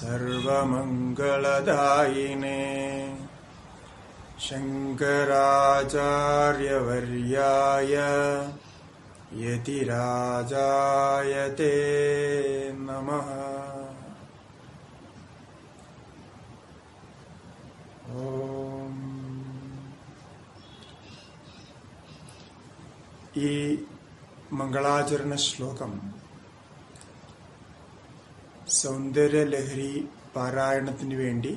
सर्वमङ्गलदायिने शङ्कराचार्यवर्याय यतिराजाय ते नमः ഓം ഈ മംഗളാചരണ ശ്ലോകം സൗന്ദര്യലഹരി പാരായണത്തിന് വേണ്ടി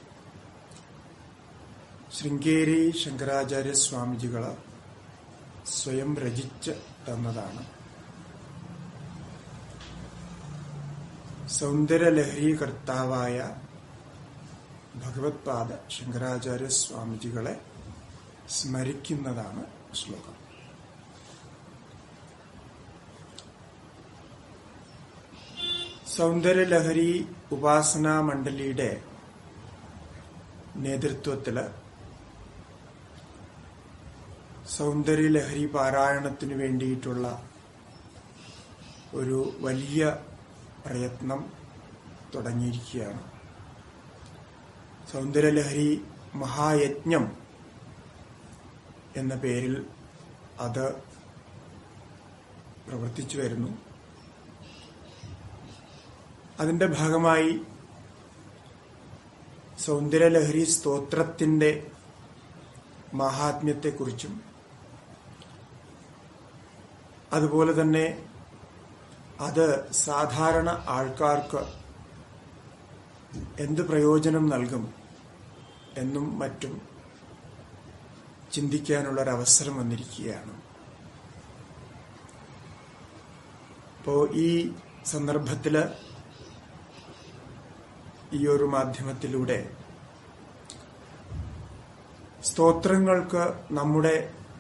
ശൃംഗേരി ശങ്കരാചാര്യ സ്വാമിജികള് സ്വയം രചിച്ച് തന്നതാണ് സൗന്ദര്യലഹരി കർത്താവായ ഭഗവത് പാദ ശങ്കരാചാര്യ സ്വാമിജികളെ സ്മരിക്കുന്നതാണ് ശ്ലോകം സൗന്ദര്യലഹരി ഉപാസനാ മണ്ഡലിയുടെ നേതൃത്വത്തില് സൗന്ദര്യലഹരി പാരായണത്തിന് വേണ്ടിയിട്ടുള്ള ഒരു വലിയ പ്രയത്നം തുടങ്ങിയിരിക്കുകയാണ് സൗന്ദര്യലഹരി മഹായജ്ഞം എന്ന പേരിൽ അത് പ്രവർത്തിച്ചു വരുന്നു അതിന്റെ ഭാഗമായി സൗന്ദര്യലഹരി സ്തോത്രത്തിന്റെ മഹാത്മ്യത്തെക്കുറിച്ചും അതുപോലെ തന്നെ അത് സാധാരണ ആൾക്കാർക്ക് എന്ത് പ്രയോജനം നൽകും എന്നും മറ്റും ചിന്തിക്കാനുള്ള ഒരു അവസരം വന്നിരിക്കുകയാണ് അപ്പോ ഈ സന്ദർഭത്തില് ഈ ഒരു മാധ്യമത്തിലൂടെ സ്തോത്രങ്ങൾക്ക് നമ്മുടെ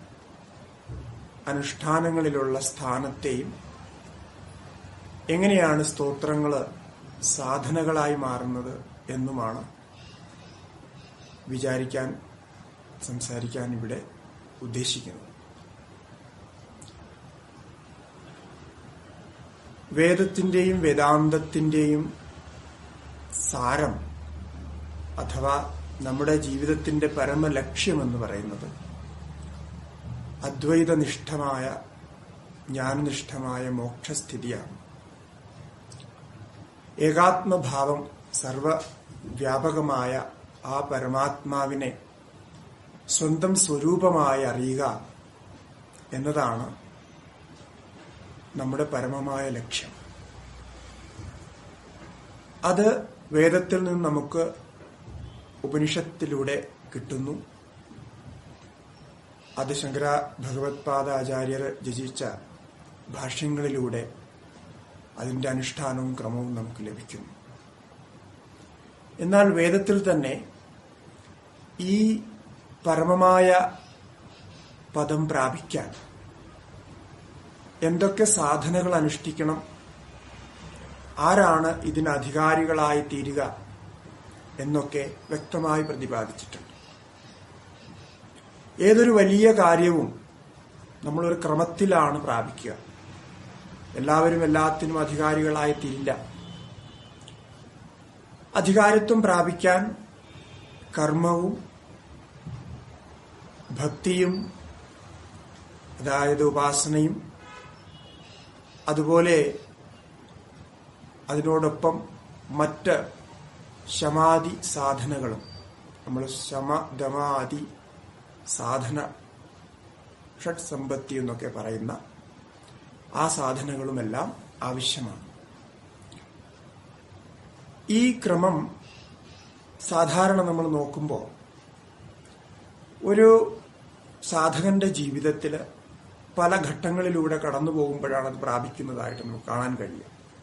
അനുഷ്ഠാനങ്ങളിലുള്ള സ്ഥാനത്തെയും എങ്ങനെയാണ് സ്തോത്രങ്ങള് സാധനകളായി മാറുന്നത് എന്നുമാണ് വിചാരിക്കാൻ സംസാരിക്കാൻ ഇവിടെ ഉദ്ദേശിക്കുന്നത് വേദത്തിന്റെയും വേദാന്തത്തിന്റെയും സാരം അഥവാ നമ്മുടെ ജീവിതത്തിന്റെ പരമലക്ഷ്യമെന്ന് പറയുന്നത് അദ്വൈതനിഷ്ഠമായ ജ്ഞാനനിഷ്ഠമായ മോക്ഷസ്ഥിതിയാണ് ഏകാത്മഭാവം സർവവ്യാപകമായ ആ പരമാത്മാവിനെ സ്വന്തം സ്വരൂപമായി അറിയുക എന്നതാണ് നമ്മുടെ പരമമായ ലക്ഷ്യം അത് വേദത്തിൽ നിന്ന് നമുക്ക് ഉപനിഷത്തിലൂടെ കിട്ടുന്നു അത് ശങ്കര ഭഗവത്പാദ ആചാര്യർ രചിച്ച ഭാഷ്യങ്ങളിലൂടെ അതിന്റെ അനുഷ്ഠാനവും ക്രമവും നമുക്ക് ലഭിക്കുന്നു എന്നാൽ വേദത്തിൽ തന്നെ ഈ പരമമായ പദം പ്രാപിക്കാൻ എന്തൊക്കെ സാധനകൾ അനുഷ്ഠിക്കണം ആരാണ് ഇതിന് അധികാരികളായി തീരുക എന്നൊക്കെ വ്യക്തമായി പ്രതിപാദിച്ചിട്ടുണ്ട് ഏതൊരു വലിയ കാര്യവും നമ്മളൊരു ക്രമത്തിലാണ് പ്രാപിക്കുക എല്ലാവരും എല്ലാത്തിനും അധികാരികളായി തീരില്ല അധികാരത്വം പ്രാപിക്കാൻ കർമ്മവും ഭക്തിയും അതായത് ഉപാസനയും അതുപോലെ അതിനോടൊപ്പം മറ്റ് ശമാധി സാധനകളും നമ്മൾ ശമ ദമാദി സാധന ഷഡ് സമ്പത്തി എന്നൊക്കെ പറയുന്ന ആ സാധനങ്ങളുമെല്ലാം ആവശ്യമാണ് ഈ ക്രമം സാധാരണ നമ്മൾ നോക്കുമ്പോൾ ഒരു സാധകന്റെ ജീവിതത്തിൽ പല ഘട്ടങ്ങളിലൂടെ കടന്നു പോകുമ്പോഴാണ് അത് പ്രാപിക്കുന്നതായിട്ട് നമുക്ക് കാണാൻ കഴിയുക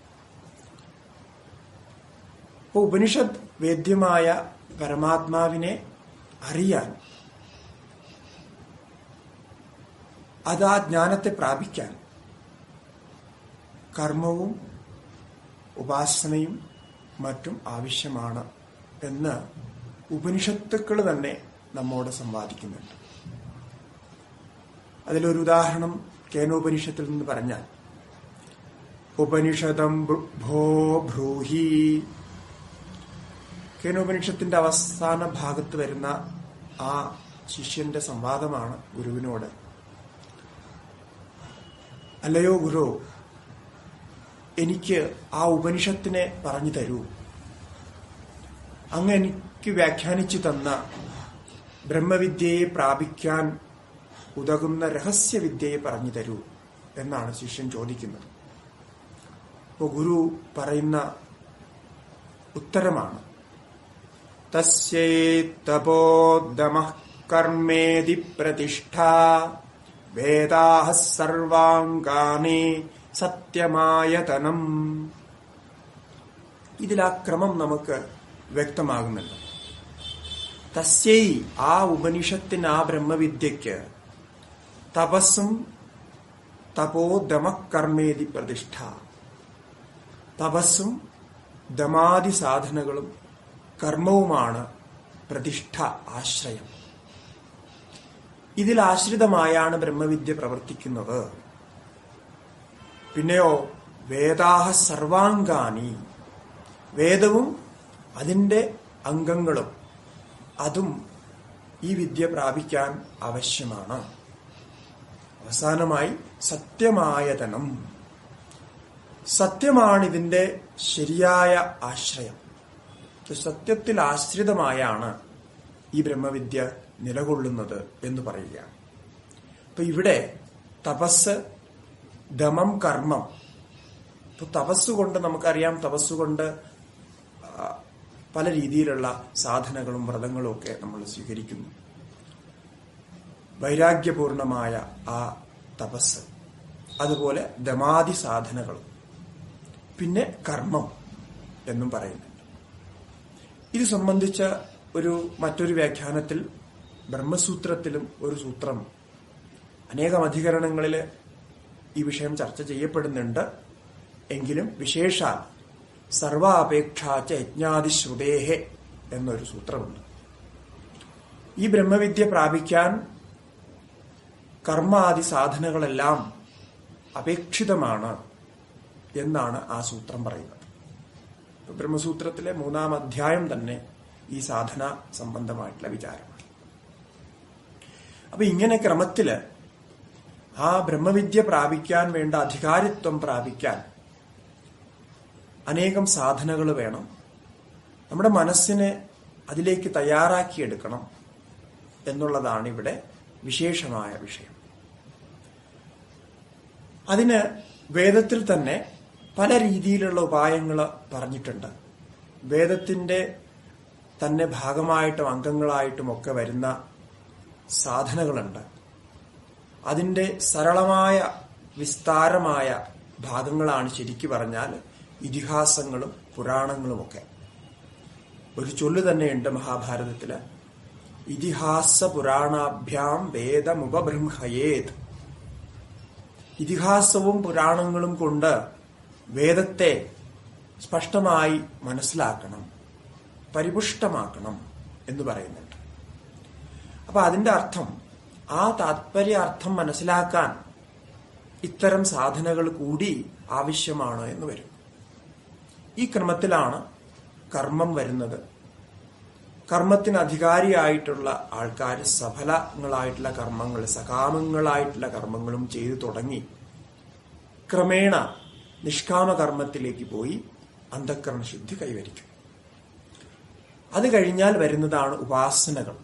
അപ്പോൾ ഉപനിഷത്ത് വേദ്യമായ പരമാത്മാവിനെ അറിയാൻ അത് ആ ജ്ഞാനത്തെ പ്രാപിക്കാൻ കർമ്മവും ഉപാസനയും മറ്റും ആവശ്യമാണ് എന്ന് ഉപനിഷത്തുക്കൾ തന്നെ നമ്മോട് സംവാദിക്കുന്നുണ്ട് അതിലൊരു ഉദാഹരണം കേനോപനിഷത്തിൽ നിന്ന് പറഞ്ഞാൽ ഉപനിഷദം ഭോ ബ്രൂഹി കേനോപനിഷത്തിന്റെ അവസാന ഭാഗത്ത് വരുന്ന ആ ശിഷ്യന്റെ സംവാദമാണ് ഗുരുവിനോട് അല്ലയോ ഗുരു എനിക്ക് ആ ഉപനിഷത്തിനെ പറഞ്ഞു തരൂ അങ്ങ് എനിക്ക് വ്യാഖ്യാനിച്ചു തന്ന ബ്രഹ്മവിദ്യയെ പ്രാപിക്കാൻ ഉതകുന്ന രഹസ്യവിദ്യയെ പറഞ്ഞു തരൂ എന്നാണ് ശിഷ്യൻ ചോദിക്കുന്നത് അപ്പോൾ ഗുരു പറയുന്ന ഉത്തരമാണ് തസ്യേത്തപോദമ കർമ്മേതി പ്രതിഷ്ഠ വേദാഹ സർവാംഗാനി സത്യമായതനം ഇതിൽ ആ ക്രമം നമുക്ക് വ്യക്തമാകുന്നുണ്ട് തസ്യൈ ആ ഉപനിഷത്തിന് ആ ബ്രഹ്മവിദ്യയ്ക്ക് തപസ്സും തപോദമകർമ്മേതി പ്രതിഷ്ഠ തപസ്സും ദമാദി സാധനകളും കർമ്മവുമാണ് പ്രതിഷ്ഠ ആശ്രയം ഇതിൽ ആശ്രിതമായാണ് ബ്രഹ്മവിദ്യ പ്രവർത്തിക്കുന്നത് പിന്നെയോ വേദാഹ സർവാംഗാനി വേദവും അതിന്റെ അംഗങ്ങളും അതും ഈ വിദ്യ പ്രാപിക്കാൻ ആവശ്യമാണ് അവസാനമായി സത്യമായതനം സത്യമാണ് ഇതിന്റെ ശരിയായ ആശ്രയം സത്യത്തിൽ ആശ്രിതമായാണ് ഈ ബ്രഹ്മവിദ്യ നിലകൊള്ളുന്നത് എന്ന് പറയുകയാണ് അപ്പൊ ഇവിടെ തപസ് ദമം കർമ്മം ഇപ്പൊ തപസ്സുകൊണ്ട് നമുക്കറിയാം തപസ്സുകൊണ്ട് പല രീതിയിലുള്ള സാധനകളും വ്രതങ്ങളും ഒക്കെ നമ്മൾ സ്വീകരിക്കുന്നു വൈരാഗ്യപൂർണമായ ആ തപസ് അതുപോലെ ദമാദി സാധനകളും പിന്നെ കർമ്മം എന്നും പറയുന്നുണ്ട് ഇത് സംബന്ധിച്ച ഒരു മറ്റൊരു വ്യാഖ്യാനത്തിൽ ബ്രഹ്മസൂത്രത്തിലും ഒരു സൂത്രം അനേകം അധികരണങ്ങളിൽ ഈ വിഷയം ചർച്ച ചെയ്യപ്പെടുന്നുണ്ട് എങ്കിലും വിശേഷാൽ സർവാപേക്ഷാച്ച യജ്ഞാതിശ്രുതേഹെ എന്നൊരു സൂത്രമുണ്ട് ഈ ബ്രഹ്മവിദ്യ പ്രാപിക്കാൻ കർമാദി സാധനങ്ങളെല്ലാം അപേക്ഷിതമാണ് എന്നാണ് ആ സൂത്രം പറയുന്നത് ബ്രഹ്മസൂത്രത്തിലെ മൂന്നാം അധ്യായം തന്നെ ഈ സാധന സംബന്ധമായിട്ടുള്ള വിചാരമാണ് അപ്പൊ ഇങ്ങനെ ക്രമത്തില് ആ ബ്രഹ്മവിദ്യ പ്രാപിക്കാൻ വേണ്ട അധികാരിത്വം പ്രാപിക്കാൻ അനേകം സാധനകൾ വേണം നമ്മുടെ മനസ്സിനെ അതിലേക്ക് തയ്യാറാക്കിയെടുക്കണം എന്നുള്ളതാണ് ഇവിടെ വിശേഷമായ വിഷയം അതിന് വേദത്തിൽ തന്നെ പല രീതിയിലുള്ള ഉപായങ്ങൾ പറഞ്ഞിട്ടുണ്ട് വേദത്തിന്റെ തന്നെ ഭാഗമായിട്ടും അംഗങ്ങളായിട്ടും ഒക്കെ വരുന്ന സാധനകളുണ്ട് അതിന്റെ സരളമായ വിസ്താരമായ ഭാഗങ്ങളാണ് ശരിക്കു പറഞ്ഞാൽ ഇതിഹാസങ്ങളും പുരാണങ്ങളുമൊക്കെ ഒരു ചൊല്ല് തന്നെയുണ്ട് മഹാഭാരതത്തില് ഇതിഹാസ പുരാണാഭ്യാം വേദമുപബൃംഹയേത് ഇതിഹാസവും പുരാണങ്ങളും കൊണ്ട് വേദത്തെ സ്പഷ്ടമായി മനസ്സിലാക്കണം പരിപുഷ്ടമാക്കണം എന്ന് പറയുന്നുണ്ട് അപ്പൊ അതിന്റെ അർത്ഥം ആ താത്പര്യ അർത്ഥം മനസ്സിലാക്കാൻ ഇത്തരം സാധനകൾ കൂടി ആവശ്യമാണ് എന്ന് വരും ഈ ക്രമത്തിലാണ് കർമ്മം വരുന്നത് കർമ്മത്തിന് അധികാരിയായിട്ടുള്ള ആൾക്കാർ സഫലങ്ങളായിട്ടുള്ള കർമ്മങ്ങൾ സകാമങ്ങളായിട്ടുള്ള കർമ്മങ്ങളും ചെയ്തു തുടങ്ങി ക്രമേണ നിഷ്കാമ കർമ്മത്തിലേക്ക് പോയി അന്ധക്കരണ ശുദ്ധി കൈവരിക്കും അത് കഴിഞ്ഞാൽ വരുന്നതാണ് ഉപാസനകൾ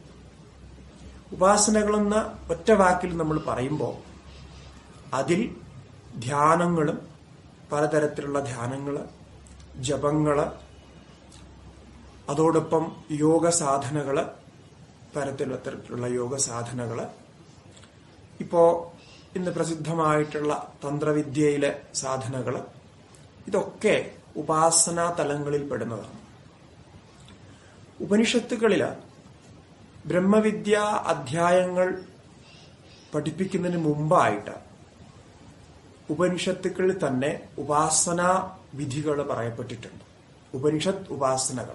ഉപാസനകളെന്ന ഒറ്റ വാക്കിൽ നമ്മൾ പറയുമ്പോൾ അതിൽ ധ്യാനങ്ങളും പലതരത്തിലുള്ള ധ്യാനങ്ങള് ജപങ്ങള് അതോടൊപ്പം യോഗ സാധനകള് പലതരത്തിലുള്ള യോഗ സാധനകള് ഇപ്പോ ഇന്ന് പ്രസിദ്ധമായിട്ടുള്ള തന്ത്രവിദ്യയിലെ സാധനകള് ഇതൊക്കെ ഉപാസനാ തലങ്ങളിൽ പെടുന്നതാണ് ഉപനിഷത്തുകളില് ബ്രഹ്മവിദ്യ അധ്യായങ്ങൾ പഠിപ്പിക്കുന്നതിന് മുമ്പായിട്ട് ഉപനിഷത്തുക്കളിൽ തന്നെ ഉപാസനാ വിധികൾ പറയപ്പെട്ടിട്ടുണ്ട് ഉപനിഷത്ത് ഉപാസനകൾ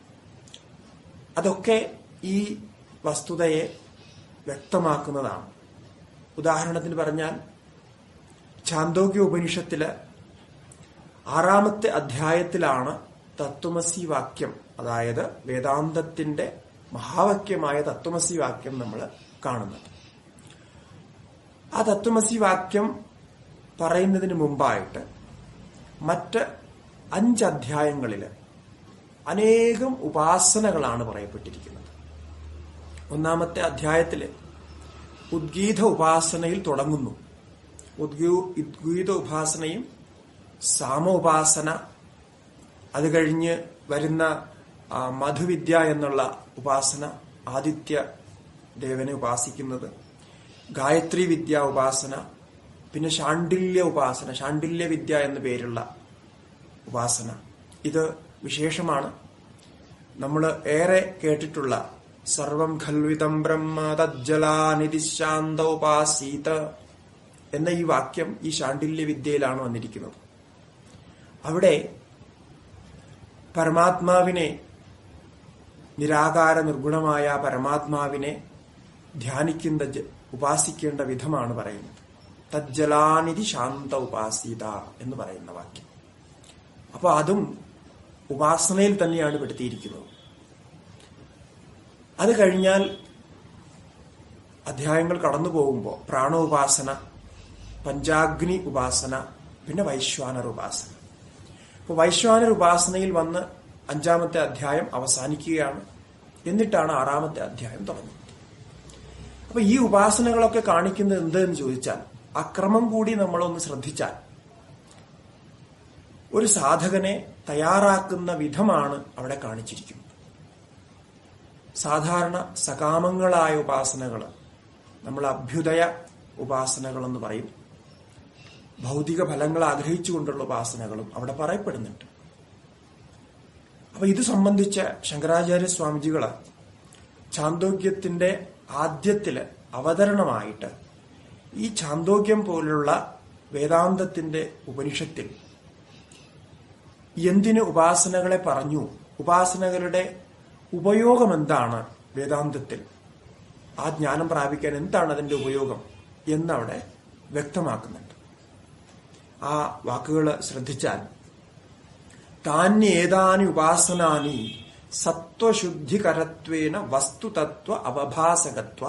അതൊക്കെ ഈ വസ്തുതയെ വ്യക്തമാക്കുന്നതാണ് ഉദാഹരണത്തിന് പറഞ്ഞാൽ ചാന്തോക്യ ഉപനിഷത്തില് ആറാമത്തെ അധ്യായത്തിലാണ് തത്വമസി വാക്യം അതായത് വേദാന്തത്തിന്റെ മഹാവാക്യമായ തത്വമസി വാക്യം നമ്മൾ കാണുന്നത് ആ തത്വമസി വാക്യം പറയുന്നതിന് മുമ്പായിട്ട് മറ്റ് അഞ്ച് അധ്യായങ്ങളിൽ അനേകം ഉപാസനകളാണ് പറയപ്പെട്ടിരിക്കുന്നത് ഒന്നാമത്തെ അധ്യായത്തിൽ ഉദ്ഗീത ഉപാസനയിൽ തുടങ്ങുന്നു ഉദ്ഗീത ഉപാസനയും സാമോപാസന അത് കഴിഞ്ഞ് വരുന്ന മധുവിദ്യ എന്നുള്ള ഉപാസന ആദിത്യ ദേവനെ ഉപാസിക്കുന്നത് ഗായത്രി വിദ്യ ഉപാസന പിന്നെ ശാണ്ഡില്യ ഉപാസന ശാണ്ഡില്യ വിദ്യ എന്ന പേരുള്ള ഉപാസന ഇത് വിശേഷമാണ് നമ്മൾ ഏറെ കേട്ടിട്ടുള്ള സർവം ഖൽവിതം ബ്രഹ്മ തജ്ജലാനിധി ശാന്ത ഉപാസീത എന്ന ഈ വാക്യം ഈ ശാണ്ഡില്യ വിദ്യയിലാണ് വന്നിരിക്കുന്നത് അവിടെ പരമാത്മാവിനെ നിരാകാര നിർഗുണമായ പരമാത്മാവിനെ ധ്യാനിക്കുന്ന ഉപാസിക്കേണ്ട വിധമാണ് പറയുന്നത് തജ്ജലാനിധി ശാന്ത ഉപാസീത എന്ന് പറയുന്ന വാക്യം അപ്പൊ അതും ഉപാസനയിൽ തന്നെയാണ് പെടുത്തിയിരിക്കുന്നത് അത് കഴിഞ്ഞാൽ അധ്യായങ്ങൾ കടന്നു പോകുമ്പോൾ പ്രാണോപാസന പഞ്ചാഗ്നി ഉപാസന പിന്നെ വൈശ്വാനർ ഉപാസന അപ്പൊ വൈശ്വാനർ ഉപാസനയിൽ വന്ന് അഞ്ചാമത്തെ അധ്യായം അവസാനിക്കുകയാണ് എന്നിട്ടാണ് ആറാമത്തെ അധ്യായം തുടങ്ങുന്നത് അപ്പൊ ഈ ഉപാസനകളൊക്കെ കാണിക്കുന്നത് എന്തെന്ന് ചോദിച്ചാൽ അക്രമം കൂടി നമ്മളൊന്ന് ശ്രദ്ധിച്ചാൽ ഒരു സാധകനെ തയ്യാറാക്കുന്ന വിധമാണ് അവിടെ കാണിച്ചിരിക്കുന്നത് സാധാരണ സകാമങ്ങളായ ഉപാസനകൾ നമ്മൾ അഭ്യുദയ ഉപാസനകൾ എന്ന് പറയും ഭൗതിക ഫലങ്ങൾ ആഗ്രഹിച്ചുകൊണ്ടുള്ള ഉപാസനകളും അവിടെ പറയപ്പെടുന്നുണ്ട് അപ്പൊ ഇത് സംബന്ധിച്ച് ശങ്കരാചാര്യ സ്വാമിജികള് ചാന്തോക്യത്തിന്റെ ആദ്യത്തില് അവതരണമായിട്ട് ഈ ചാന്തോക്യം പോലുള്ള വേദാന്തത്തിന്റെ ഉപനിഷത്തിൽ എന്തിന് ഉപാസനകളെ പറഞ്ഞു ഉപാസനകളുടെ ഉപയോഗം എന്താണ് വേദാന്തത്തിൽ ആ ജ്ഞാനം പ്രാപിക്കാൻ എന്താണ് അതിന്റെ ഉപയോഗം എന്നവിടെ വ്യക്തമാക്കുന്നുണ്ട് ആ വാക്കുകൾ ശ്രദ്ധിച്ചാൽ താന്യേതാനി ഉപാസനാനി സത്വശുദ്ധികരത്വേന വസ്തുതത്വ അവഭാസകത്വ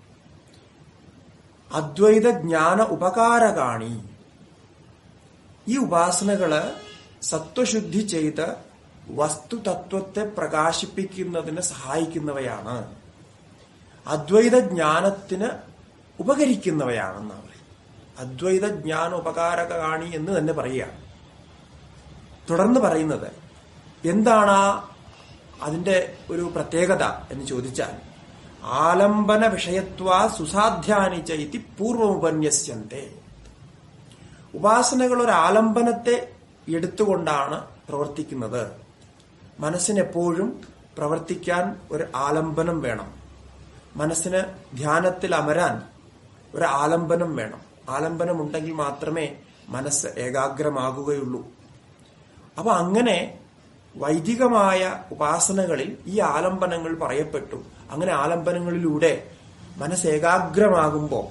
അദ്വൈത ജ്ഞാന ഉപകാരകാണി ഈ ഉപാസനകള് സത്വശുദ്ധി ചെയ്ത് വസ്തുതത്വത്തെ പ്രകാശിപ്പിക്കുന്നതിന് സഹായിക്കുന്നവയാണ് അദ്വൈത ജ്ഞാനത്തിന് ഉപകരിക്കുന്നവയാണെന്ന് പറയും അദ്വൈത ജ്ഞാന ഉപകാരകാണി എന്ന് തന്നെ പറയുകയാണ് തുടർന്ന് പറയുന്നത് എന്താണ് അതിന്റെ ഒരു പ്രത്യേകത എന്ന് ചോദിച്ചാൽ ആലംബന വിഷയത്വ സുസാധ്യാനി ചൈതി പൂർവമുപന്യസ്യന്തേ ഉപാസനകൾ ഒരു ആലംബനത്തെ എടുത്തുകൊണ്ടാണ് പ്രവർത്തിക്കുന്നത് മനസ്സിനെപ്പോഴും പ്രവർത്തിക്കാൻ ഒരു ആലംബനം വേണം മനസ്സിന് ധ്യാനത്തിൽ അമരാൻ ഒരു ആലംബനം വേണം ആലംബനം ഉണ്ടെങ്കിൽ മാത്രമേ മനസ്സ് ഏകാഗ്രമാകുകയുള്ളൂ അപ്പൊ അങ്ങനെ വൈദികമായ ഉപാസനകളിൽ ഈ ആലംബനങ്ങൾ പറയപ്പെട്ടു അങ്ങനെ ആലംബനങ്ങളിലൂടെ മനസ്സ് ഏകാഗ്രമാകുമ്പോൾ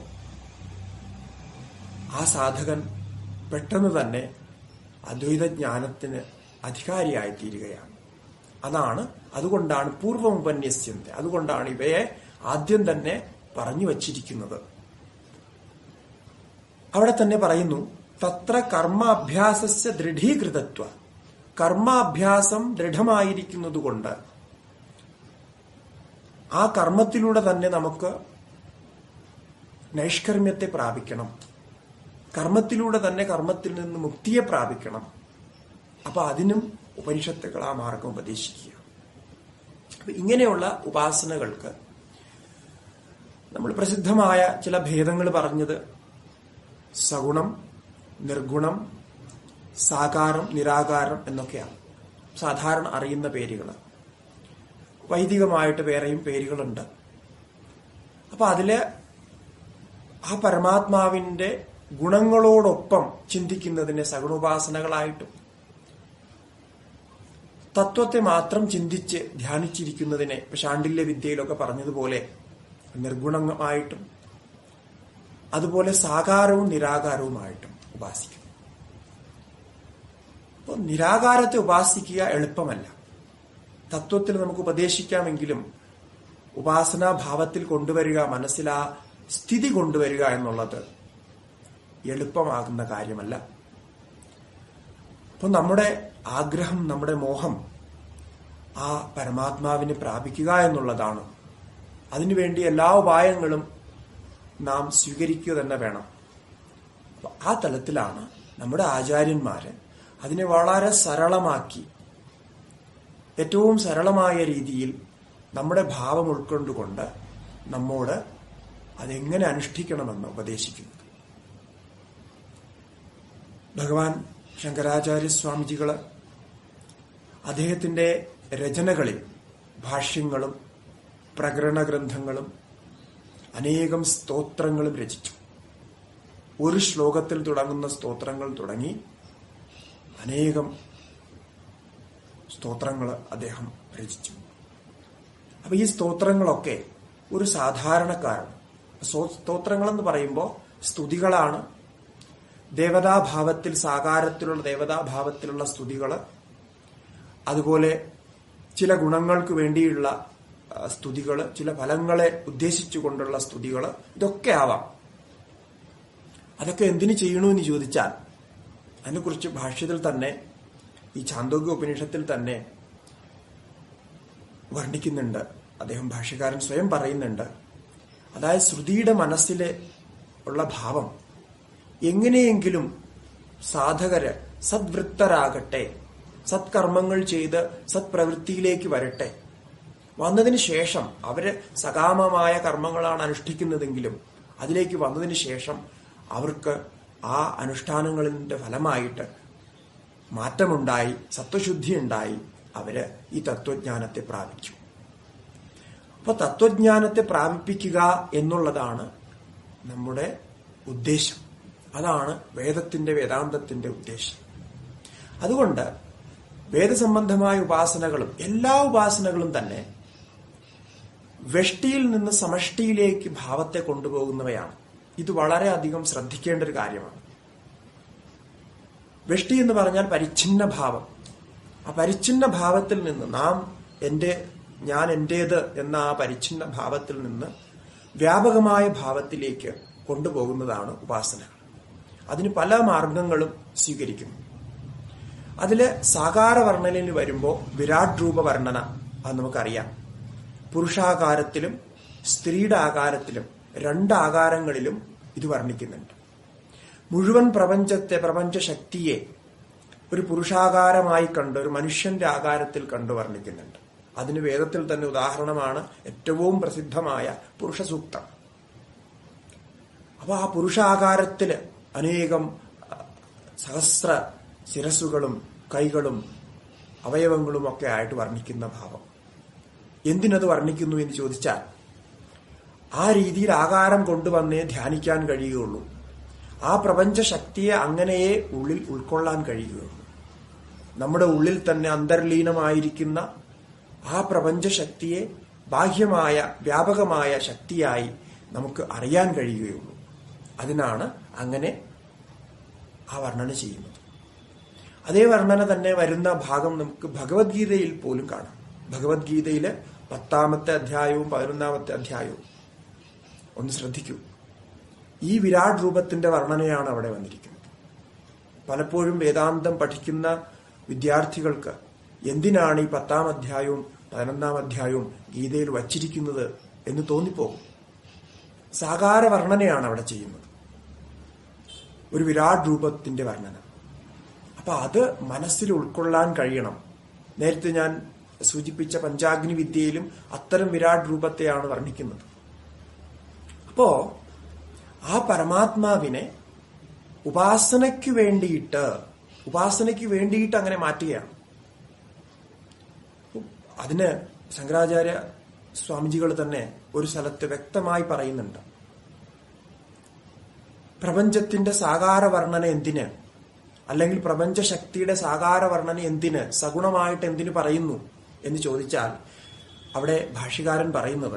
ആ സാധകൻ പെട്ടെന്ന് തന്നെ അദ്വൈത ജ്ഞാനത്തിന് അധികാരിയായി തീരുകയാണ് അതാണ് അതുകൊണ്ടാണ് പൂർവമുപന്യസ്യന്ത അതുകൊണ്ടാണ് ഇവയെ ആദ്യം തന്നെ പറഞ്ഞു വച്ചിരിക്കുന്നത് അവിടെ തന്നെ പറയുന്നു തത്ര കർമാഭ്യാസസ്യ ദൃഢീകൃതത്വ കർമാഭ്യാസം ദൃഢമായിരിക്കുന്നതുകൊണ്ട് ആ കർമ്മത്തിലൂടെ തന്നെ നമുക്ക് നൈഷ്കർമ്മ്യത്തെ പ്രാപിക്കണം കർമ്മത്തിലൂടെ തന്നെ കർമ്മത്തിൽ നിന്ന് മുക്തിയെ പ്രാപിക്കണം അപ്പൊ അതിനും ഉപനിഷത്തുകൾ ആ മാർഗം ഉപദേശിക്കുക അപ്പൊ ഇങ്ങനെയുള്ള ഉപാസനകൾക്ക് നമ്മൾ പ്രസിദ്ധമായ ചില ഭേദങ്ങൾ പറഞ്ഞത് സഗുണം നിർഗുണം സാകാരം നിരാകാരം എന്നൊക്കെയാണ് സാധാരണ അറിയുന്ന പേരുകൾ വൈദികമായിട്ട് വേറെയും പേരുകളുണ്ട് അപ്പൊ അതില് ആ പരമാത്മാവിന്റെ ഗുണങ്ങളോടൊപ്പം ചിന്തിക്കുന്നതിനെ സഗുണോപാസനകളായിട്ടും തത്വത്തെ മാത്രം ചിന്തിച്ച് ധ്യാനിച്ചിരിക്കുന്നതിനെ ശാണ്ഡില്യ വിദ്യയിലൊക്കെ പറഞ്ഞതുപോലെ നിർഗുണമായിട്ടും അതുപോലെ സാകാരവും നിരാകാരവുമായിട്ടും ഉപാസിക്കും അപ്പോൾ നിരാകാരത്തെ ഉപാസിക്കുക എളുപ്പമല്ല തത്വത്തിൽ നമുക്ക് ഉപദേശിക്കാമെങ്കിലും ഉപാസനാഭാവത്തിൽ കൊണ്ടുവരിക മനസ്സിൽ ആ സ്ഥിതി കൊണ്ടുവരിക എന്നുള്ളത് എളുപ്പമാകുന്ന കാര്യമല്ല അപ്പൊ നമ്മുടെ ആഗ്രഹം നമ്മുടെ മോഹം ആ പരമാത്മാവിനെ പ്രാപിക്കുക എന്നുള്ളതാണ് അതിനുവേണ്ടി എല്ലാ ഉപായങ്ങളും നാം സ്വീകരിക്കുക തന്നെ വേണം അപ്പൊ ആ തലത്തിലാണ് നമ്മുടെ ആചാര്യന്മാര് അതിനെ വളരെ സരളമാക്കി ഏറ്റവും സരളമായ രീതിയിൽ നമ്മുടെ ഭാവം ഉൾക്കൊണ്ടുകൊണ്ട് നമ്മോട് അതെങ്ങനെ അനുഷ്ഠിക്കണമെന്ന് ഉപദേശിക്കുന്നത് ഭഗവാൻ ശങ്കരാചാര്യ സ്വാമിജികള് അദ്ദേഹത്തിന്റെ രചനകളിൽ ഭാഷ്യങ്ങളും പ്രകരണ ഗ്രന്ഥങ്ങളും അനേകം സ്തോത്രങ്ങളും രചിച്ചു ഒരു ശ്ലോകത്തിൽ തുടങ്ങുന്ന സ്തോത്രങ്ങൾ തുടങ്ങി അനേകം സ്തോത്രങ്ങൾ അദ്ദേഹം രചിച്ചു അപ്പൊ ഈ സ്തോത്രങ്ങളൊക്കെ ഒരു സാധാരണക്കാരൻ സ്തോത്രങ്ങളെന്ന് പറയുമ്പോൾ സ്തുതികളാണ് ദേവതാഭാവത്തിൽ സാകാരത്തിലുള്ള ദേവതാഭാവത്തിലുള്ള സ്തുതികള് അതുപോലെ ചില ഗുണങ്ങൾക്ക് വേണ്ടിയുള്ള സ്തുതികൾ ചില ഫലങ്ങളെ ഉദ്ദേശിച്ചുകൊണ്ടുള്ള സ്തുതികൾ ഇതൊക്കെ ആവാം അതൊക്കെ എന്തിനു ചെയ്യണമെന്ന് ചോദിച്ചാൽ അതിനെക്കുറിച്ച് ഭാഷ്യത്തിൽ തന്നെ ഈ ചാന്തോഗ്യ ഉപനിഷത്തിൽ തന്നെ വർണ്ണിക്കുന്നുണ്ട് അദ്ദേഹം ഭാഷ്യകാരൻ സ്വയം പറയുന്നുണ്ട് അതായത് ശ്രുതിയുടെ മനസ്സിലെ ഉള്ള ഭാവം എങ്ങനെയെങ്കിലും സാധകര് സദ്വൃത്തരാകട്ടെ സത്കർമ്മങ്ങൾ ചെയ്ത് സത്പ്രവൃത്തിയിലേക്ക് വരട്ടെ വന്നതിന് ശേഷം അവര് സകാമമായ കർമ്മങ്ങളാണ് അനുഷ്ഠിക്കുന്നതെങ്കിലും അതിലേക്ക് വന്നതിന് ശേഷം അവർക്ക് ആ അനുഷ്ഠാനങ്ങളിന്റെ ഫലമായിട്ട് മാറ്റമുണ്ടായി സത്വശുദ്ധി ഉണ്ടായി അവര് ഈ തത്വജ്ഞാനത്തെ പ്രാപിച്ചു അപ്പൊ തത്വജ്ഞാനത്തെ പ്രാപിപ്പിക്കുക എന്നുള്ളതാണ് നമ്മുടെ ഉദ്ദേശം അതാണ് വേദത്തിന്റെ വേദാന്തത്തിന്റെ ഉദ്ദേശം അതുകൊണ്ട് വേദസംബന്ധമായ ഉപാസനകളും എല്ലാ ഉപാസനകളും തന്നെ വെഷ്ടിയിൽ നിന്ന് സമഷ്ടിയിലേക്ക് ഭാവത്തെ കൊണ്ടുപോകുന്നവയാണ് ഇത് വളരെയധികം ശ്രദ്ധിക്കേണ്ട ഒരു കാര്യമാണ് വെഷ്ടി എന്ന് പറഞ്ഞാൽ പരിച്ഛിന്ന ഭാവം ആ പരിച്ഛിന്ന ഭാവത്തിൽ നിന്ന് നാം എന്റെ ഞാൻ എന്റേത് എന്ന ആ പരിച്ഛിന്ന ഭാവത്തിൽ നിന്ന് വ്യാപകമായ ഭാവത്തിലേക്ക് കൊണ്ടുപോകുന്നതാണ് ഉപാസനകൾ അതിന് പല മാർഗങ്ങളും സ്വീകരിക്കുന്നു അതില് സാകാര വർണ്ണനയിൽ വരുമ്പോൾ വിരാട് രൂപ വർണ്ണന അത് നമുക്കറിയാം പുരുഷാകാരത്തിലും സ്ത്രീയുടെ ആകാരത്തിലും രണ്ട് ആകാരങ്ങളിലും ഇത് വർണ്ണിക്കുന്നുണ്ട് മുഴുവൻ പ്രപഞ്ചത്തെ പ്രപഞ്ച ശക്തിയെ ഒരു പുരുഷാകാരമായി കണ്ട് ഒരു മനുഷ്യന്റെ ആകാരത്തിൽ കണ്ടു വർണ്ണിക്കുന്നുണ്ട് അതിന് വേദത്തിൽ തന്നെ ഉദാഹരണമാണ് ഏറ്റവും പ്രസിദ്ധമായ പുരുഷ സൂക്തം അപ്പൊ ആ പുരുഷാകാരത്തില് അനേകം സഹസ്ര ശിരസ്സുകളും കൈകളും അവയവങ്ങളും ഒക്കെ ആയിട്ട് വർണ്ണിക്കുന്ന ഭാവം എന്തിനത് വർണ്ണിക്കുന്നു എന്ന് ചോദിച്ചാൽ ആ രീതിയിൽ ആകാരം കൊണ്ടുവന്നേ ധ്യാനിക്കാൻ കഴിയുകയുള്ളൂ ആ പ്രപഞ്ച ശക്തിയെ അങ്ങനെയേ ഉള്ളിൽ ഉൾക്കൊള്ളാൻ കഴിയുകയുള്ളൂ നമ്മുടെ ഉള്ളിൽ തന്നെ അന്തർലീനമായിരിക്കുന്ന ആ പ്രപഞ്ച ശക്തിയെ ബാഹ്യമായ വ്യാപകമായ ശക്തിയായി നമുക്ക് അറിയാൻ കഴിയുകയുള്ളൂ അതിനാണ് അങ്ങനെ ആ വർണ്ണന ചെയ്യുന്നത് അതേ വർണ്ണന തന്നെ വരുന്ന ഭാഗം നമുക്ക് ഭഗവത്ഗീതയിൽ പോലും കാണാം ഭഗവത്ഗീതയിലെ പത്താമത്തെ അധ്യായവും പതിനൊന്നാമത്തെ അധ്യായവും ഒന്ന് ശ്രദ്ധിക്കൂ ഈ വിരാട് രൂപത്തിന്റെ വർണ്ണനയാണ് അവിടെ വന്നിരിക്കുന്നത് പലപ്പോഴും വേദാന്തം പഠിക്കുന്ന വിദ്യാർത്ഥികൾക്ക് എന്തിനാണ് ഈ പത്താം അധ്യായവും പതിനൊന്നാം അധ്യായവും ഗീതയിൽ വച്ചിരിക്കുന്നത് എന്ന് തോന്നിപ്പോകും സാകാര വർണ്ണനയാണ് അവിടെ ചെയ്യുന്നത് ഒരു വിരാട് രൂപത്തിന്റെ വർണ്ണന അപ്പൊ അത് മനസ്സിൽ ഉൾക്കൊള്ളാൻ കഴിയണം നേരത്തെ ഞാൻ സൂചിപ്പിച്ച പഞ്ചാഗ്നി വിദ്യയിലും അത്തരം വിരാട് രൂപത്തെയാണ് വർണ്ണിക്കുന്നത് അപ്പോ ആ പരമാത്മാവിനെ ഉപാസനയ്ക്ക് വേണ്ടിയിട്ട് ഉപാസനയ്ക്ക് വേണ്ടിയിട്ട് അങ്ങനെ മാറ്റുകയാണ് അതിന് ശങ്കരാചാര്യ സ്വാമിജികൾ തന്നെ ഒരു സ്ഥലത്ത് വ്യക്തമായി പറയുന്നുണ്ട് പ്രപഞ്ചത്തിന്റെ സാകാര വർണ്ണന എന്തിന് അല്ലെങ്കിൽ പ്രപഞ്ച ശക്തിയുടെ സാകാര വർണ്ണന എന്തിന് സഗുണമായിട്ട് എന്തിനു പറയുന്നു എന്ന് ചോദിച്ചാൽ അവിടെ ഭാഷ്യകാരൻ പറയുന്നത്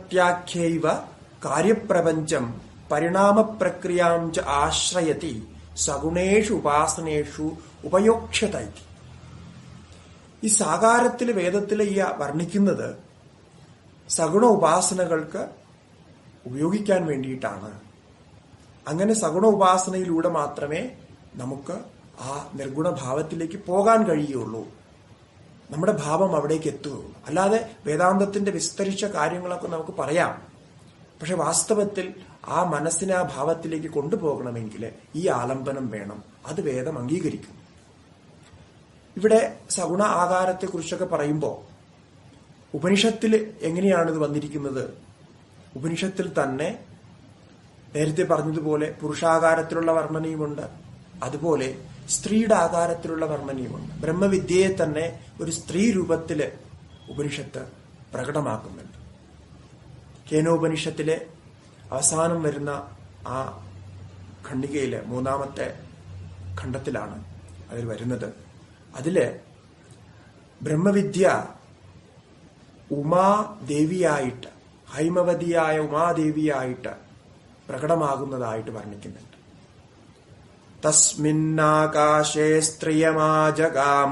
അപ്രത്യാഖ്യൈവ കാര്യപ്രപഞ്ചം പരിണാമ പ്രക്രിയാം ച ആശ്രയതി സഗുണേഷു ഉപാസനേഷു ഉപയോക്ഷ്യത ഇതി. ഈ സാകാരത്തിൽ വേദത്തിൽ ഈ വർണ്ണിക്കുന്നത് സഗുണ ഉപാസനകൾക്ക് ഉപയോഗിക്കാൻ വേണ്ടിയിട്ടാണ് അങ്ങനെ സഗുണ ഉപാസനയിലൂടെ മാത്രമേ നമുക്ക് ആ നിർഗുണ ഭാവത്തിലേക്ക് പോകാൻ കഴിയുള്ളൂ നമ്മുടെ ഭാവം അവിടേക്ക് എത്തുകയുള്ളൂ അല്ലാതെ വേദാന്തത്തിന്റെ വിസ്തരിച്ച കാര്യങ്ങളൊക്കെ നമുക്ക് പറയാം പക്ഷെ വാസ്തവത്തിൽ ആ മനസ്സിനെ ആ ഭാവത്തിലേക്ക് കൊണ്ടുപോകണമെങ്കിൽ ഈ ആലംബനം വേണം അത് വേദം അംഗീകരിക്കും ഇവിടെ സഗുണ ആകാരത്തെക്കുറിച്ചൊക്കെ പറയുമ്പോൾ ഉപനിഷത്തിൽ എങ്ങനെയാണ് ഇത് വന്നിരിക്കുന്നത് ഉപനിഷത്തിൽ തന്നെ നേരത്തെ പറഞ്ഞതുപോലെ പുരുഷാകാരത്തിലുള്ള വർണ്ണനയുമുണ്ട് അതുപോലെ സ്ത്രീയുടെ ആകാരത്തിലുള്ള വർണ്ണനയുമുണ്ട് ബ്രഹ്മവിദ്യയെ തന്നെ ഒരു സ്ത്രീ രൂപത്തില് ഉപനിഷത്ത് പ്രകടമാക്കുന്നുണ്ട് കേനോപനിഷത്തിലെ അവസാനം വരുന്ന ആ ഖണ്ഡികയിലെ മൂന്നാമത്തെ ഖണ്ഡത്തിലാണ് അതിൽ വരുന്നത് അതില് ബ്രഹ്മവിദ്യ ഉമാദേവിയായിട്ട് ഹൈമവതിയായ ഉമാദേവിയായിട്ട് പ്രകടമാകുന്നതായിട്ട് വർണ്ണിക്കുന്നുണ്ട് തസ്മിന്നാകാശേ സ്ത്രിയമാജഗാമ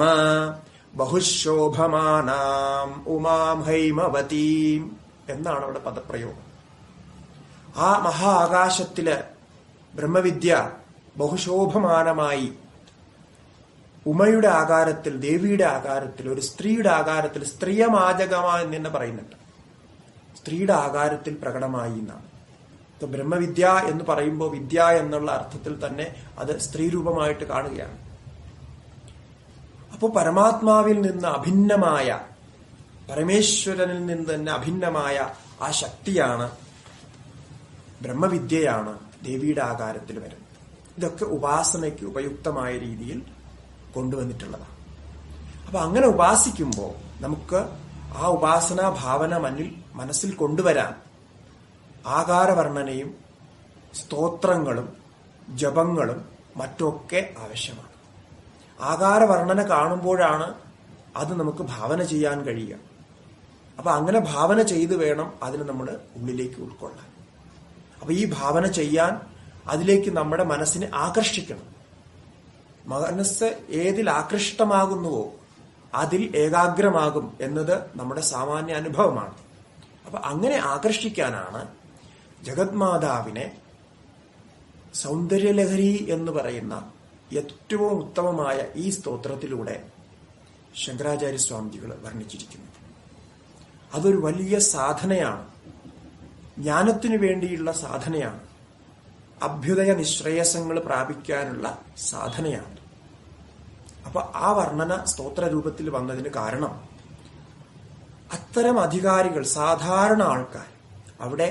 ബഹുശോഭമാനാം ഉമാം ഹൈമവതീം എന്നാണ് അവിടെ പദപ്രയോഗം ആ മഹാ ആകാശത്തില് ബ്രഹ്മവിദ്യ ബഹുശോഭമാനമായി ഉമയുടെ ആകാരത്തിൽ ദേവിയുടെ ആകാരത്തിൽ ഒരു സ്ത്രീയുടെ ആകാരത്തിൽ സ്ത്രീയമാജകമ എന്ന് തന്നെ പറയുന്നുണ്ട് സ്ത്രീയുടെ ആകാരത്തിൽ പ്രകടമായി എന്നാണ് ഇപ്പൊ ബ്രഹ്മവിദ്യ എന്ന് പറയുമ്പോൾ വിദ്യ എന്നുള്ള അർത്ഥത്തിൽ തന്നെ അത് സ്ത്രീ രൂപമായിട്ട് കാണുകയാണ് അപ്പോൾ പരമാത്മാവിൽ നിന്ന് അഭിന്നമായ പരമേശ്വരനിൽ നിന്ന് തന്നെ അഭിന്നമായ ആ ശക്തിയാണ് ബ്രഹ്മവിദ്യയാണ് ദേവിയുടെ ആകാരത്തിൽ വരുന്നത് ഇതൊക്കെ ഉപാസനയ്ക്ക് ഉപയുക്തമായ രീതിയിൽ കൊണ്ടുവന്നിട്ടുള്ളതാണ് അപ്പൊ അങ്ങനെ ഉപാസിക്കുമ്പോൾ നമുക്ക് ആ ഉപാസനാ ഭാവന മന്നിൽ മനസ്സിൽ കൊണ്ടുവരാൻ ആകാരവർണ്ണനയും സ്തോത്രങ്ങളും ജപങ്ങളും മറ്റൊക്കെ ആവശ്യമാണ് ആകാരവർണ്ണന കാണുമ്പോഴാണ് അത് നമുക്ക് ഭാവന ചെയ്യാൻ കഴിയുക അപ്പൊ അങ്ങനെ ഭാവന ചെയ്തു വേണം അതിന് നമ്മൾ ഉള്ളിലേക്ക് ഉൾക്കൊള്ളാൻ അപ്പൊ ഈ ഭാവന ചെയ്യാൻ അതിലേക്ക് നമ്മുടെ മനസ്സിനെ ആകർഷിക്കണം മനസ്സ് ഏതിൽ ആകൃഷ്ടമാകുന്നുവോ അതിൽ ഏകാഗ്രമാകും എന്നത് നമ്മുടെ സാമാന്യ അനുഭവമാണ് അപ്പൊ അങ്ങനെ ആകർഷിക്കാനാണ് ജഗത്മാതാവിനെ സൗന്ദര്യലഹരി എന്ന് പറയുന്ന ഏറ്റവും ഉത്തമമായ ഈ സ്തോത്രത്തിലൂടെ ശങ്കരാചാര്യ സ്വാമിജികൾ വർണ്ണിച്ചിരിക്കുന്നത് അതൊരു വലിയ സാധനയാണ് ജ്ഞാനത്തിനു വേണ്ടിയുള്ള സാധനയാണ് അഭ്യുദയ നിശ്രേയസങ്ങൾ പ്രാപിക്കാനുള്ള സാധനയാണ് അപ്പൊ ആ വർണ്ണന സ്തോത്ര രൂപത്തിൽ വന്നതിന് കാരണം അത്തരം അധികാരികൾ സാധാരണ ആൾക്കാർ അവിടെ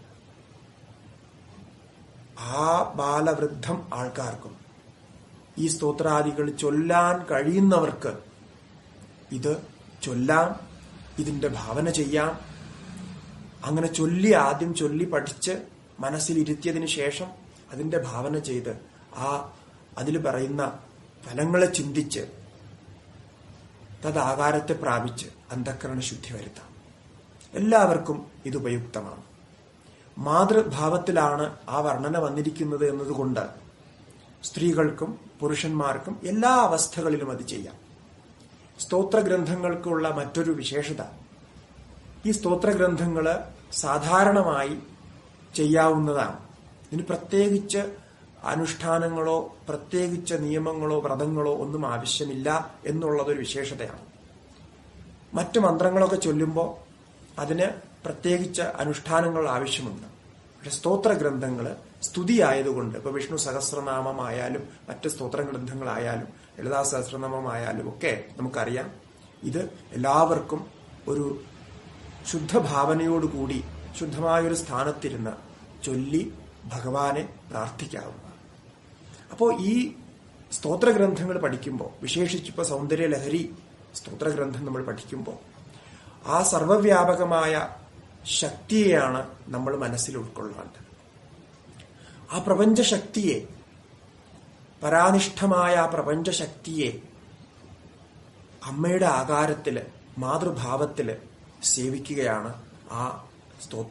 ആ ബാലവൃദ്ധം ആൾക്കാർക്കും ഈ സ്തോത്രാദികൾ ചൊല്ലാൻ കഴിയുന്നവർക്ക് ഇത് ചൊല്ലാം ഇതിന്റെ ഭാവന ചെയ്യാം അങ്ങനെ ചൊല്ലി ആദ്യം ചൊല്ലി പഠിച്ച് മനസ്സിലിരുത്തിയതിനു ശേഷം അതിന്റെ ഭാവന ചെയ്ത് ആ അതിൽ പറയുന്ന ഫലങ്ങളെ ചിന്തിച്ച് തദാകാരത്തെ പ്രാപിച്ച് അന്ധക്കരണ ശുദ്ധി വരുത്താം എല്ലാവർക്കും ഇത് ഉപയുക്തമാണ് മാതൃഭാവത്തിലാണ് ആ വർണ്ണന വന്നിരിക്കുന്നത് എന്നതുകൊണ്ട് സ്ത്രീകൾക്കും പുരുഷന്മാർക്കും എല്ലാ അവസ്ഥകളിലും അത് ചെയ്യാം സ്തോത്രഗ്രന്ഥങ്ങൾക്കുള്ള മറ്റൊരു വിശേഷത ഈ സ്തോത്രഗ്രന്ഥങ്ങള് സാധാരണമായി ചെയ്യാവുന്നതാണ് ഇതിന് പ്രത്യേകിച്ച് അനുഷ്ഠാനങ്ങളോ പ്രത്യേകിച്ച് നിയമങ്ങളോ വ്രതങ്ങളോ ഒന്നും ആവശ്യമില്ല എന്നുള്ളതൊരു വിശേഷതയാണ് മറ്റു മന്ത്രങ്ങളൊക്കെ ചൊല്ലുമ്പോൾ അതിന് പ്രത്യേകിച്ച് അനുഷ്ഠാനങ്ങൾ ആവശ്യമുണ്ട് പക്ഷെ സ്തോത്ര ഗ്രന്ഥങ്ങള് സ്തുതി ആയതുകൊണ്ട് ഇപ്പൊ വിഷ്ണു സഹസ്രനാമമായാലും മറ്റ് സ്തോത്ര ഗ്രന്ഥങ്ങളായാലും ലളിതാ സഹസ്രനാമമായാലും ഒക്കെ നമുക്കറിയാം ഇത് എല്ലാവർക്കും ഒരു ശുദ്ധഭാവനയോടുകൂടി ശുദ്ധമായൊരു സ്ഥാനത്തിരുന്ന് ചൊല്ലി ഭഗവാനെ പ്രാർത്ഥിക്കാവുന്നതാണ് അപ്പോൾ ഈ സ്തോത്രഗ്രന്ഥങ്ങൾ പഠിക്കുമ്പോൾ വിശേഷിച്ചിപ്പോൾ സൗന്ദര്യ ലഹരി സ്തോത്രഗ്രന്ഥം നമ്മൾ പഠിക്കുമ്പോൾ ആ സർവവ്യാപകമായ ശക്തിയെയാണ് നമ്മൾ മനസ്സിൽ ഉൾക്കൊള്ളേണ്ടത് ആ പ്രപഞ്ചശക്തിയെ പരാനിഷ്ഠമായ ആ പ്രപഞ്ചശക്തിയെ അമ്മയുടെ ആകാരത്തില് മാതൃഭാവത്തില് സേവിക്കുകയാണ് ആ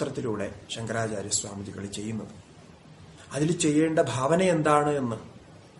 സ്തോത്രത്തിലൂടെ ശങ്കരാചാര്യ സ്വാമിജികൾ ചെയ്യുന്നത് അതിൽ ചെയ്യേണ്ട ഭാവന എന്താണ് എന്ന്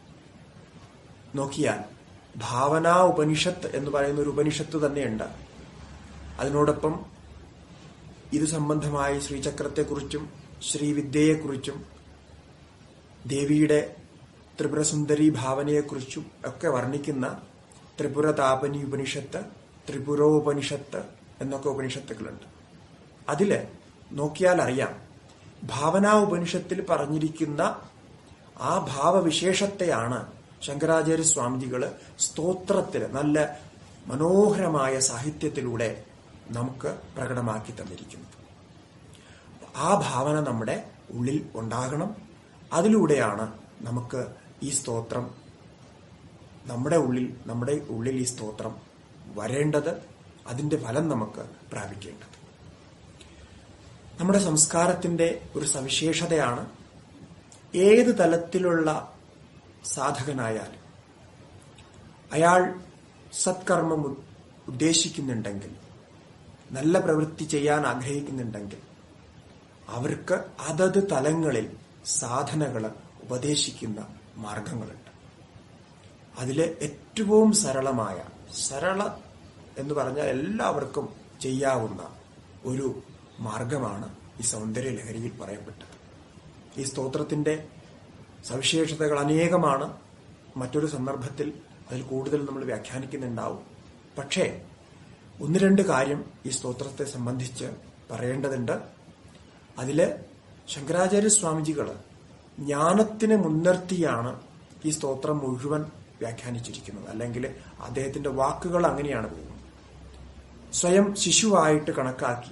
നോക്കിയാൽ ഭാവനാ ഉപനിഷത്ത് എന്ന് പറയുന്ന ഒരു ഉപനിഷത്ത് തന്നെയുണ്ട് അതിനോടൊപ്പം ഇത് സംബന്ധമായി ശ്രീചക്രത്തെക്കുറിച്ചും ശ്രീവിദ്യയെക്കുറിച്ചും ദേവിയുടെ ത്രിപുരസുന്ദരി ഭാവനയെക്കുറിച്ചും ഒക്കെ വർണ്ണിക്കുന്ന ത്രിപുര താപനി ഉപനിഷത്ത് ത്രിപുരോപനിഷത്ത് എന്നൊക്കെ ഉപനിഷത്തുകളുണ്ട് അതില് നോക്കിയാൽ അറിയാം ഭാവനാ ഉപനിഷത്തിൽ പറഞ്ഞിരിക്കുന്ന ആ ഭാവവിശേഷത്തെയാണ് ശങ്കരാചാര്യ സ്വാമിജികള് സ്തോത്രത്തില് നല്ല മനോഹരമായ സാഹിത്യത്തിലൂടെ നമുക്ക് പ്രകടമാക്കി തന്നിരിക്കുന്നത് ആ ഭാവന നമ്മുടെ ഉള്ളിൽ ഉണ്ടാകണം അതിലൂടെയാണ് നമുക്ക് ഈ സ്തോത്രം നമ്മുടെ ഉള്ളിൽ നമ്മുടെ ഉള്ളിൽ ഈ സ്തോത്രം വരേണ്ടത് അതിന്റെ ഫലം നമുക്ക് പ്രാപിക്കേണ്ടത് നമ്മുടെ സംസ്കാരത്തിന്റെ ഒരു സവിശേഷതയാണ് ഏത് തലത്തിലുള്ള സാധകനായാലും അയാൾ സത്കർമ്മം ഉ- ഉദ്ദേശിക്കുന്നുണ്ടെങ്കിൽ നല്ല പ്രവൃത്തി ചെയ്യാൻ ആഗ്രഹിക്കുന്നുണ്ടെങ്കിൽ അവർക്ക് അതത് തലങ്ങളിൽ സാധനകൾ ഉപദേശിക്കുന്ന മാർഗങ്ങളുണ്ട് അതിലെ ഏറ്റവും സരളമായ സരള എന്ന് പറഞ്ഞാൽ എല്ലാവർക്കും ചെയ്യാവുന്ന ഒരു മാർഗമാണ് ഈ സൗന്ദര്യ ലഹരിയിൽ പറയപ്പെട്ടത് ഈ സ്തോത്രത്തിന്റെ സവിശേഷതകൾ അനേകമാണ് മറ്റൊരു സന്ദർഭത്തിൽ അതിൽ കൂടുതൽ നമ്മൾ വ്യാഖ്യാനിക്കുന്നുണ്ടാവും പക്ഷേ ഒന്ന് രണ്ട് കാര്യം ഈ സ്തോത്രത്തെ സംബന്ധിച്ച് പറയേണ്ടതുണ്ട് അതില് ശങ്കരാചാര്യ സ്വാമിജികള് ജ്ഞാനത്തിനെ മുൻനിർത്തിയാണ് ഈ സ്തോത്രം മുഴുവൻ വ്യാഖ്യാനിച്ചിരിക്കുന്നത് അല്ലെങ്കിൽ അദ്ദേഹത്തിന്റെ വാക്കുകൾ അങ്ങനെയാണ് പോകുന്നത് സ്വയം ശിശുവായിട്ട് കണക്കാക്കി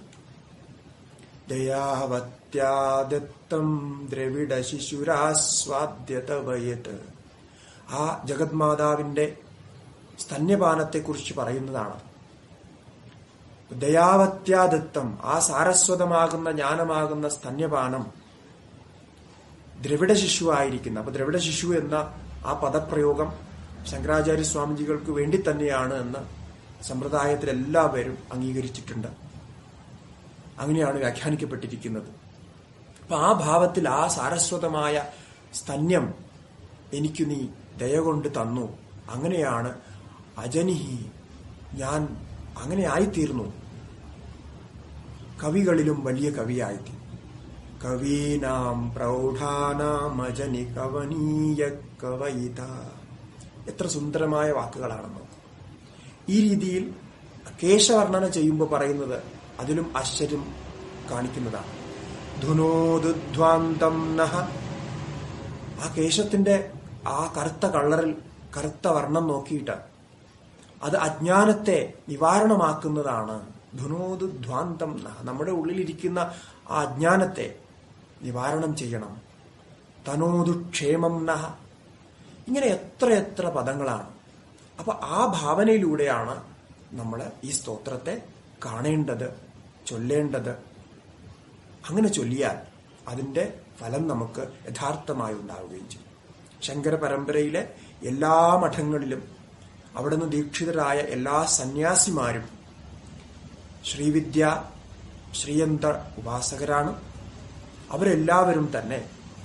ദയാവത്യാദത്തം ദ്രവിഡ ശിശുരാസ്വാദ്യത വയത് ആ ജഗന്മാതാവിന്റെ സ്തന്യപാനത്തെക്കുറിച്ച് പറയുന്നതാണ് ദയാവത്യാദത്തം ആ സാരസ്വതമാകുന്ന ജ്ഞാനമാകുന്ന സ്തന്യപാനം ദ്രവിഡ ശിശുവായിരിക്കുന്ന അപ്പൊ ദ്രവിഡ ശിശു എന്ന ആ പദപ്രയോഗം ശങ്കരാചാര്യ സ്വാമിജികൾക്ക് വേണ്ടി തന്നെയാണ് എന്ന് സമ്പ്രദായത്തിൽ എല്ലാവരും അംഗീകരിച്ചിട്ടുണ്ട് അങ്ങനെയാണ് വ്യാഖ്യാനിക്കപ്പെട്ടിരിക്കുന്നത് അപ്പൊ ആ ഭാവത്തിൽ ആ സാരസ്വതമായ സ്തന്യം എനിക്ക് നീ ദയ കൊണ്ട് തന്നു അങ്ങനെയാണ് അജനിഹി ഞാൻ അങ്ങനെ ആയിത്തീർന്നു കവികളിലും വലിയ കവിയായിത്തീർന്നു കവീനാം പ്രൗഢാനാം അജനി കവനീയ കവയിത എത്ര സുന്ദരമായ വാക്കുകളാണെന്നോ ഈ രീതിയിൽ കേശവർണ്ണന ചെയ്യുമ്പോൾ പറയുന്നത് അതിലും ആശ്ചര്യം കാണിക്കുന്നതാണ് ധുനോദുധ്വാന്തം നഹ ആ കേശത്തിന്റെ ആ കറുത്ത കളറിൽ കറുത്ത വർണ്ണം നോക്കിയിട്ട് അത് അജ്ഞാനത്തെ നിവാരണമാക്കുന്നതാണ് ധുനോദുധ്വാന്തം നഹ നമ്മുടെ ഉള്ളിലിരിക്കുന്ന ആ അജ്ഞാനത്തെ നിവാരണം ചെയ്യണം തനോദു ക്ഷേമം നഹ ഇങ്ങനെ എത്ര എത്ര പദങ്ങളാണ് അപ്പൊ ആ ഭാവനയിലൂടെയാണ് നമ്മൾ ഈ സ്തോത്രത്തെ കാണേണ്ടത് ചൊല്ലേണ്ടത് അങ്ങനെ ചൊല്ലിയാൽ അതിന്റെ ഫലം നമുക്ക് യഥാർത്ഥമായി ഉണ്ടാവുകയും ചെയ്യും ശങ്കര പരമ്പരയിലെ എല്ലാ മഠങ്ങളിലും അവിടുന്ന് ദീക്ഷിതരായ എല്ലാ സന്യാസിമാരും ശ്രീവിദ്യ ശ്രീയന്ത്ര ഉപാസകരാണ് അവരെല്ലാവരും തന്നെ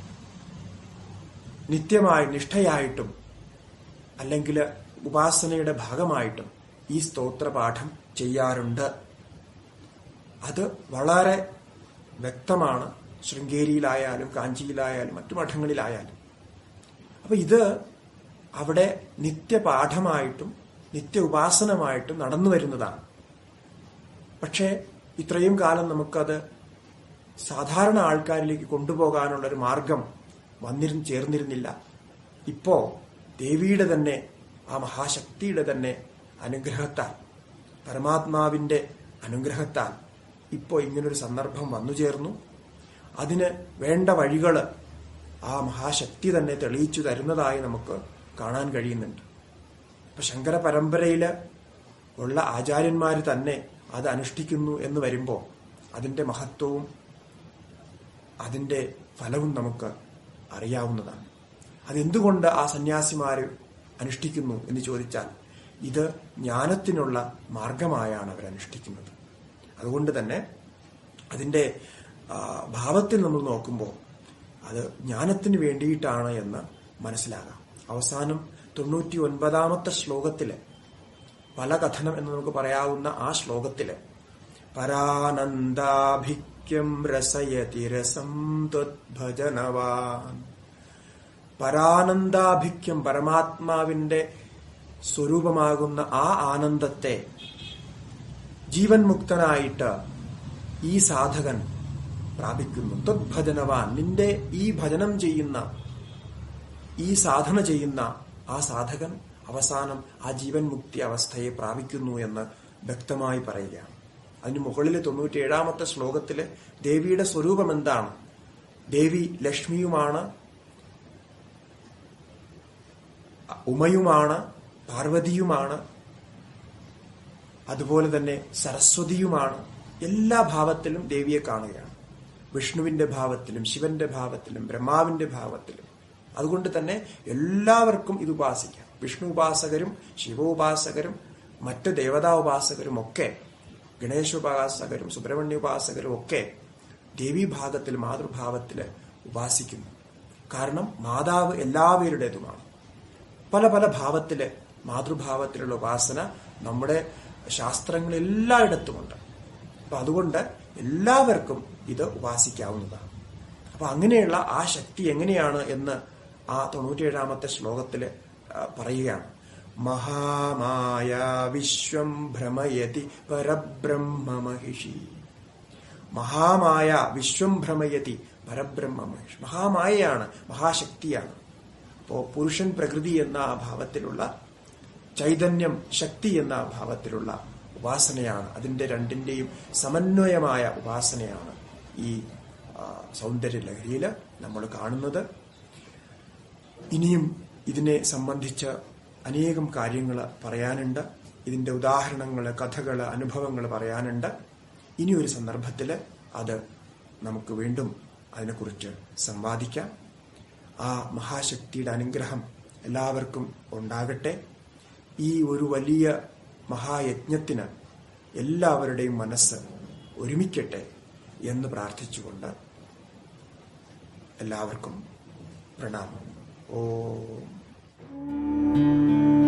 നിത്യമായി നിഷ്ഠയായിട്ടും അല്ലെങ്കിൽ ഉപാസനയുടെ ഭാഗമായിട്ടും ഈ സ്തോത്രപാഠം ചെയ്യാറുണ്ട് അത് വളരെ വ്യക്തമാണ് ശൃംഗേരിയിലായാലും കാഞ്ചിയിലായാലും മറ്റു മഠങ്ങളിലായാലും അപ്പൊ ഇത് അവിടെ നിത്യപാഠമായിട്ടും നിത്യ ഉപാസനമായിട്ടും നടന്നു വരുന്നതാണ് പക്ഷേ ഇത്രയും കാലം നമുക്കത് സാധാരണ ആൾക്കാരിലേക്ക് കൊണ്ടുപോകാനുള്ള ഒരു മാർഗം വന്നിരുന്ന് ചേർന്നിരുന്നില്ല ഇപ്പോ ദേവിയുടെ തന്നെ ആ മഹാശക്തിയുടെ തന്നെ അനുഗ്രഹത്താൽ പരമാത്മാവിന്റെ അനുഗ്രഹത്താൽ ഇപ്പോ ഇങ്ങനൊരു സന്ദർഭം വന്നു ചേർന്നു അതിന് വേണ്ട വഴികള് ആ മഹാശക്തി തന്നെ തെളിയിച്ചു തരുന്നതായി നമുക്ക് കാണാൻ കഴിയുന്നുണ്ട് ഇപ്പൊ ശങ്കര പരമ്പരയില് ഉള്ള ആചാര്യന്മാര് തന്നെ അത് അനുഷ്ഠിക്കുന്നു എന്ന് വരുമ്പോ അതിന്റെ മഹത്വവും അതിന്റെ ഫലവും നമുക്ക് അറിയാവുന്നതാണ് അതെന്തുകൊണ്ട് ആ സന്യാസിമാര് അനുഷ്ഠിക്കുന്നു എന്ന് ചോദിച്ചാൽ ഇത് ജ്ഞാനത്തിനുള്ള മാർഗമായാണ് അവർ അനുഷ്ഠിക്കുന്നത് അതുകൊണ്ട് തന്നെ അതിന്റെ ആ, ഭാവത്തിൽ നമ്മൾ നോക്കുമ്പോൾ അത് ജ്ഞാനത്തിന് വേണ്ടിയിട്ടാണ് എന്ന് മനസ്സിലാകാം അവസാനം തൊണ്ണൂറ്റി ഒൻപതാമത്തെ ശ്ലോകത്തില് പല കഥനം എന്ന് നമുക്ക് പറയാവുന്ന ആ ശ്ലോകത്തില് പരാനന്ദാഭിക്യം രസയതി രസം ത്വദ്ഭജനവാൻ പരാനന്ദാഭിക്യം പരമാത്മാവിന്റെ സ്വരൂപമാകുന്ന ആ ആനന്ദത്തെ ജീവൻ മുക്തനായിട്ട് ഈ സാധകൻ പ്രാപിക്കുന്നു ത്വദ്ഭജനവാൻ നിന്റെ ഈ ഭജനം ചെയ്യുന്ന ഈ സാധന ചെയ്യുന്ന ആ സാധകൻ അവസാനം ആ ജീവൻ മുക്തി അവസ്ഥയെ പ്രാപിക്കുന്നു എന്ന് വ്യക്തമായി പറയുകയാണ് അതിന് മുകളിൽ തൊണ്ണൂറ്റിയേഴാമത്തെ ശ്ലോകത്തില് ദേവിയുടെ സ്വരൂപം എന്താണ് ദേവി ലക്ഷ്മിയുമാണ് ഉമയുമാണ് പാർവതിയുമാണ് അതുപോലെ തന്നെ സരസ്വതിയുമാണ് എല്ലാ ഭാവത്തിലും ദേവിയെ കാണുകയാണ് വിഷ്ണുവിന്റെ ഭാവത്തിലും ശിവന്റെ ഭാവത്തിലും ബ്രഹ്മാവിന്റെ ഭാവത്തിലും അതുകൊണ്ട് തന്നെ എല്ലാവർക്കും ഇത് ഉപാസിക്കാം വിഷ്ണു ഉപാസകരും ശിവോപാസകരും മറ്റ് ദേവതാ ഉപാസകരും ഒക്കെ ഗണേശോപാസകരും സുബ്രഹ്മണ്യ ഉപാസകരും ഒക്കെ ദേവീഭാഗത്തിൽ മാതൃഭാവത്തിൽ ഉപാസിക്കുന്നു കാരണം മാതാവ് എല്ലാവരുടേതുമാണ് പല പല ഭാവത്തില് മാതൃഭാവത്തിലുള്ള ഉപാസന നമ്മുടെ ശാസ്ത്രങ്ങൾ എല്ലായിടത്തുമുണ്ട് അപ്പൊ അതുകൊണ്ട് എല്ലാവർക്കും ഇത് ഉപാസിക്കാവുന്നതാണ് അപ്പൊ അങ്ങനെയുള്ള ആ ശക്തി എങ്ങനെയാണ് എന്ന് ആ തൊണ്ണൂറ്റിയേഴാമത്തെ ശ്ലോകത്തില് ആ, പറയുകയാണ് മഹാമായ വിശ്വം ഭ്രമയതി പരബ്രഹ്മ മഹിഷി മഹാമായ വിശ്വം ഭ്രമയതി പരബ്രഹ്മ മഹിഷി മഹാമായയാണ് മഹാശക്തിയാണ് അപ്പോ പുരുഷൻ പ്രകൃതി എന്ന ആ ഭാവത്തിലുള്ള ചൈതന്യം ശക്തി എന്ന ഭാവത്തിലുള്ള ഉപാസനയാണ് അതിന്റെ രണ്ടിന്റെയും സമന്വയമായ ഉപാസനയാണ് ഈ ആ, സൗന്ദര്യ ലഹരിയിൽ നമ്മൾ കാണുന്നത് ഇനിയും ഇതിനെ സംബന്ധിച്ച് അനേകം കാര്യങ്ങൾ പറയാനുണ്ട് ഇതിന്റെ ഉദാഹരണങ്ങൾ കഥകൾ അനുഭവങ്ങൾ പറയാനുണ്ട് ഇനിയൊരു സന്ദർഭത്തിൽ അത് നമുക്ക് വീണ്ടും അതിനെക്കുറിച്ച് സംവാദിക്കാം ആ മഹാശക്തിയുടെ അനുഗ്രഹം എല്ലാവർക്കും ഉണ്ടാകട്ടെ ഈ ഒരു വലിയ മഹായജ്ഞത്തിന് എല്ലാവരുടെയും മനസ്സ് ഒരുമിക്കട്ടെ എന്ന് പ്രാർത്ഥിച്ചുകൊണ്ട് എല്ലാവർക്കും പ്രണാമം ഓം